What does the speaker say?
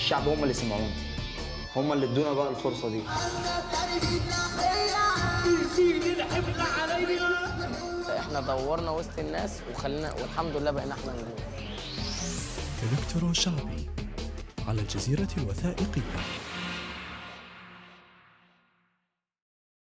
الشعب هم اللي سمعونا هم اللي ادونا بقى الفرصه دي احنا دورنا وسط الناس وخلينا والحمد لله بقينا احنا نجوم إلكترو شعبي على الجزيرة الوثائقية